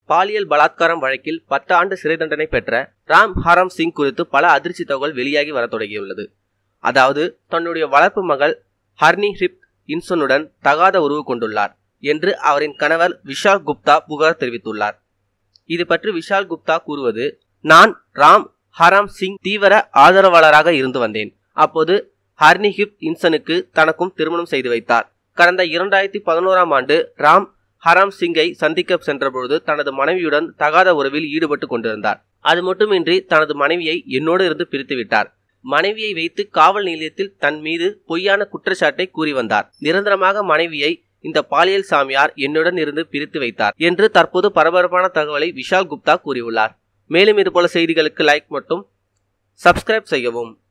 பாலியல் பலாத்காரம் வழக்கில் பத்து ஆண்டு சிறை தண்டனை பெற்ற ராம் ஹரம் சிங் குறித்து பல அதிர்ச்சி தகவல் வெளியாகி வரத் தொடங்கியுள்ளது அதாவது தன்னுடைய வளர்ப்பு மகள் ஹர்னி ஹிப் இன்சனுடன் தகாத உறவு கொண்டுள்ளார் என்று அவரின் கணவர் விஷால் குப்தா புகார் தெரிவித்துள்ளார் இது பற்றி விஷால் குப்தா கூறுவது நான் ராம் ஹராம் சிங் தீவிர ஆதரவாளராக இருந்து வந்தேன் அப்போது ஹர்னி ஹிப் இன்சனுக்கு தனக்கும் திருமணம் செய்து வைத்தார் கடந்த இரண்டாயிரத்தி பதினோராம் ஆண்டு ராம் ஹராம் சிங்கை சந்திக்க சென்றபொழுது தனது மனைவியுடன் தகாத உறவில் ஈடுபட்டு கொண்டிருந்தார் அது மட்டுமின்றி தனது மனைவியை என்னோடு இருந்து பிரித்து விட்டார் மனைவியை வைத்து காவல் நிலையத்தில் தன் மீது பொய்யான குற்றச்சாட்டை கூறி வந்தார் நிரந்தரமாக மனைவியை இந்த பாலியல் சாமியார் என்னுடன் இருந்து பிரித்து வைத்தார் என்று தற்போது பரபரப்பான தகவலை விஷால் குப்தா கூறியுள்ளார் மேலும் இதுபோல செய்திகளுக்கு லைக் மற்றும் சப்ஸ்கிரைப் செய்யவும்